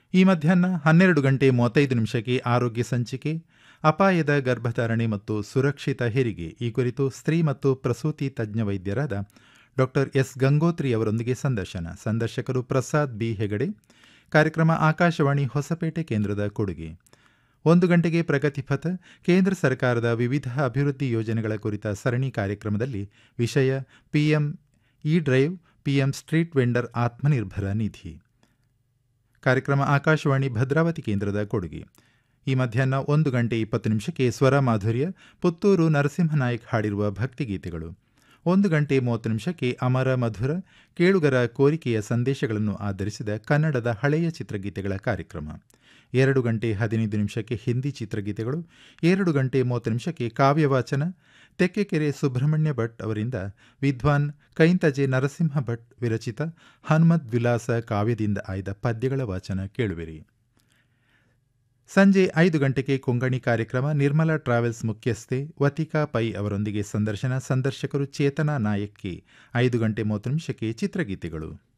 ಈ ಮಧ್ಯಾಹ್ನ ಹನ್ನೆರಡು ಗಂಟೆ ಮೂವತ್ತೈದು ನಿಮಿಷಕ್ಕೆ ಆರೋಗ್ಯ ಸಂಚಿಕೆ ಅಪಾಯದ ಗರ್ಭಧಾರಣೆ ಮತ್ತು ಸುರಕ್ಷಿತ ಹೆರಿಗೆ ಈ ಕುರಿತು ಸ್ತ್ರೀ ಮತ್ತು ಪ್ರಸೂತಿ ತಜ್ಞ ವೈದ್ಯರಾದ ಡಾಕ್ಟರ್ ಎಸ್ ಗಂಗೋತ್ರಿ ಅವರೊಂದಿಗೆ ಸಂದರ್ಶನ ಸಂದರ್ಶಕರು ಪ್ರಸಾದ್ ಬಿ ಹೆಗಡೆ ಕಾರ್ಯಕ್ರಮ ಆಕಾಶವಾಣಿ ಹೊಸಪೇಟೆ ಕೇಂದ್ರದ ಕೊಡುಗೆ ಒಂದು ಗಂಟೆಗೆ ಪ್ರಗತಿಪಥ ಕೇಂದ್ರ ಸರ್ಕಾರದ ವಿವಿಧ ಅಭಿವೃದ್ಧಿ ಯೋಜನೆಗಳ ಕುರಿತ ಸರಣಿ ಕಾರ್ಯಕ್ರಮದಲ್ಲಿ ವಿಷಯ PM E drive PM street vendor Atmanirbhar Nidhi ಕಾರ್ಯಕ್ರಮ ಆಕಾಶವಾಣಿ ಭದ್ರಾವತಿ ಕೇಂದ್ರದ ಕೊಡುಗೆ ಈ ಮಧ್ಯಾಹ್ನ ಒಂದು ಗಂಟೆ ಇಪ್ಪತ್ತು ನಿಮಿಷಕ್ಕೆ ಸ್ವರ ಮಾಧುರ್ಯ ಪುತ್ತೂರು ನರಸಿಂಹನಾಯಕ್ ಹಾಡಿರುವ ಭಕ್ತಿಗೀತೆಗಳು ಒಂದು ಗಂಟೆ ಮೂವತ್ತು ನಿಮಿಷಕ್ಕೆ ಅಮರ ಮಧುರ ಕೇಳುಗರ ಕೋರಿಕೆಯ ಸಂದೇಶಗಳನ್ನು ಆಧರಿಸಿದ ಕನ್ನಡದ ಹಳೆಯ ಚಿತ್ರಗೀತೆಗಳ ಕಾರ್ಯಕ್ರಮ ಎರಡು ಗಂಟೆ ಹದಿನೈದು ನಿಮಿಷಕ್ಕೆ ಹಿಂದಿ ಚಿತ್ರಗೀತೆಗಳು ಎರಡು ಗಂಟೆ ಮೂವತ್ತು ನಿಮಿಷಕ್ಕೆ ಕಾವ್ಯವಾಚನ ತೆಕ್ಕೆಕೆರೆ ಸುಬ್ರಹ್ಮಣ್ಯ ಭಟ್ ಅವರಿಂದ ವಿದ್ವಾನ್ ಕೈಂತಜೆ ನರಸಿಂಹ ಭಟ್ ವಿರಚಿತ ಹನುಮದ್ ವಿಲಾಸ ಕಾವ್ಯದಿಂದ ಆಯ್ದ ಪದ್ಯಗಳ ವಾಚನ ಕೇಳುವಿರಿ ಸಂಜೆ ಐದು ಗಂಟೆಗೆ ಕೊಂಗಣಿ ಕಾರ್ಯಕ್ರಮ ನಿರ್ಮಲಾ ಟ್ರಾವೆಲ್ಸ್ ಮುಖ್ಯಸ್ಥೆ ವತಿಕಾ ಪೈ ಅವರೊಂದಿಗೆ ಸಂದರ್ಶನ ಸಂದರ್ಶಕರು ಚೇತನಾ ನಾಯಕ್ಗೆ ಐದು ಗಂಟೆ ಮೂವತ್ತು ನಿಮಿಷಕ್ಕೆ ಚಿತ್ರಗೀತೆಗಳು